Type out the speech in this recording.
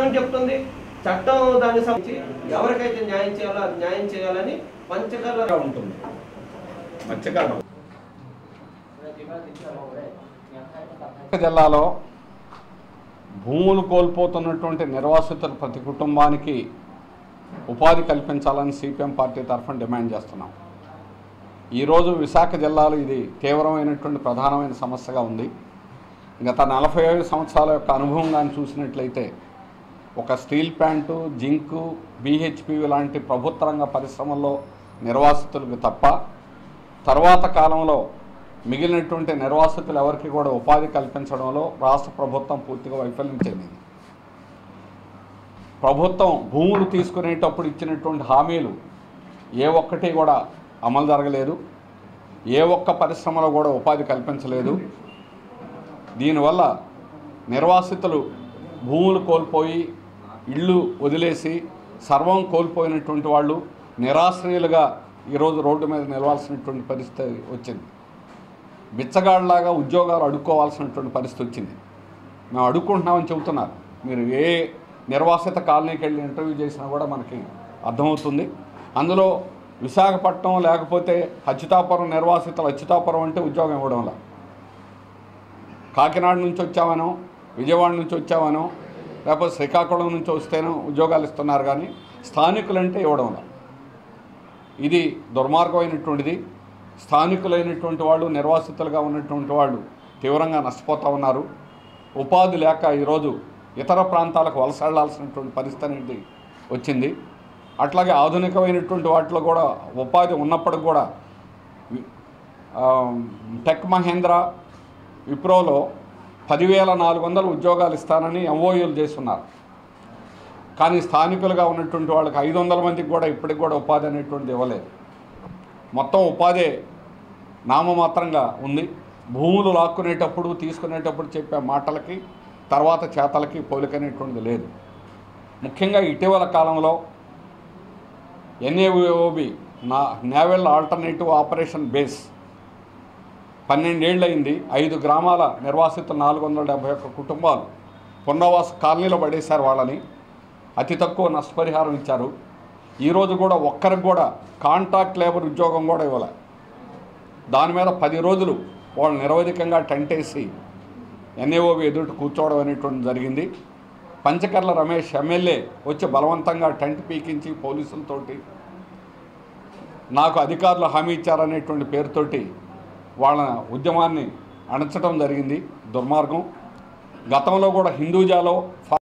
ఏమని చెప్తుంది చట్టం దాన్ని సంబంధించి ఎవరికైతే న్యాయం చేయాలో అది న్యాయం చేయాలని పంచకర్ల ఉంటుంది మత్స్యకారం జిల్లాలో భూములు కోల్పోతున్నటువంటి నిర్వాసితులు ప్రతి కుటుంబానికి ఉపాధి కల్పించాలని సిపిఎం పార్టీ తరఫున డిమాండ్ చేస్తున్నాం ఈరోజు విశాఖ జిల్లాలో ఇది తీవ్రమైనటువంటి ప్రధానమైన సమస్యగా ఉంది గత నలభై ఐదు సంవత్సరాల యొక్క అనుభవం కానీ చూసినట్లయితే ఒక స్టీల్ ప్లాంటు జింకు బీహెచ్పి లాంటి ప్రభుత్వ రంగ పరిశ్రమల్లో నిర్వాసితులకు తప్ప తర్వాత కాలంలో మిగిలినటువంటి నిర్వాసితులు ఎవరికి కూడా ఉపాధి కల్పించడంలో రాష్ట్ర ప్రభుత్వం పూర్తిగా వైఫల్యం చెందింది ప్రభుత్వం భూములు తీసుకునేటప్పుడు ఇచ్చినటువంటి హామీలు ఏ ఒక్కటి కూడా అమలు జరగలేదు ఏ ఒక్క పరిశ్రమలో కూడా ఉపాధి కల్పించలేదు దీనివల్ల నిర్వాసితులు భూములు కోల్పోయి ఇళ్ళు వదిలేసి సర్వం కోల్పోయినటువంటి వాళ్ళు నిరాశ్రయులుగా ఈరోజు రోడ్డు మీద నిలవాల్సినటువంటి పరిస్థితి వచ్చింది బిచ్చగాళ్ళలాగా ఉద్యోగాలు అడుక్కోవాల్సినటువంటి పరిస్థితి వచ్చింది మేము అడుక్కుంటున్నామని చెబుతున్నారు మీరు ఏ నిర్వాసిత కాలనీకి వెళ్ళి ఇంటర్వ్యూ చేసినా కూడా మనకి అర్థమవుతుంది అందులో విశాఖపట్నం లేకపోతే అచ్యుతాపురం నిర్వాసితులు అచ్యుతాపురం అంటే ఉద్యోగం ఇవ్వడంలా కాకినాడ నుంచి వచ్చామనో విజయవాడ నుంచి వచ్చామనో లేకపోతే శ్రీకాకుళం నుంచి వస్తేనో ఉద్యోగాలు ఇస్తున్నారు కానీ స్థానికులంటే ఇవ్వడంలా ఇది దుర్మార్గమైనటువంటిది స్థానికులైనటువంటి వాళ్ళు నిర్వాసితులుగా ఉన్నటువంటి వాళ్ళు తీవ్రంగా నష్టపోతూ ఉన్నారు ఉపాధి లేక ఈరోజు ఇతర ప్రాంతాలకు వలస వెళ్లాల్సినటువంటి పరిస్థితి అనేది వచ్చింది అట్లాగే ఆధునికమైనటువంటి వాటిలో కూడా ఉపాధి ఉన్నప్పటికి కూడా వి- ఆ, టెక్ మహేంద్ర విప్రోలో పదివేల నాలుగు వందల ఉద్యోగాలు ఇస్తానని ఎంఓయూలు చేస్తున్నారు కానీ స్థానికులుగా ఉన్నటువంటి వాళ్ళకి ఐదు వందల మందికి కూడా ఇప్పటికి కూడా ఉపాధి అనేటువంటిది ఇవ్వలేదు మొత్తం ఉపాధి నామమాత్రంగా ఉంది భూములు లాక్కునేటప్పుడు తీసుకునేటప్పుడు చెప్పే మాటలకి తర్వాత చేతలకి పోలికనేటువంటిది లేదు ముఖ్యంగా ఇటీవల కాలంలో ఎన్ఏఓబి నా నేవల్ ఆల్టర్నేటివ్ ఆపరేషన్ బేస్ పన్నెండేళ్ళు అయింది ఐదు గ్రామాల నిర్వాసితులు నాలుగు వందల డెబ్బై ఒక్క కుటుంబాలు పునరావాస కాలనీలో పడేశారు వాళ్ళని అతి తక్కువ నష్టపరిహారం ఇచ్చారు ఈరోజు కూడా ఒక్కరికి కూడా కాంట్రాక్ట్ లేబర్ ఉద్యోగం కూడా ఇవ్వలే దాని మీద పది రోజులు వాళ్ళు నిరవధికంగా టెంట్ వేసి ఎన్ఏఓబి ఎదుటి కూర్చోవడం అనేటువంటి జరిగింది పంచకర్ల రమేష్ ఎమ్మెల్యే వచ్చి బలవంతంగా టెంట్ పీకించి పోలీసులతోటి నాకు అధికారులు హామీ ఇచ్చారనేటువంటి పేరుతోటి వాళ్ళ ఉద్యమాన్ని అణచడం జరిగింది దుర్మార్గం గతంలో కూడా హిందూజాలో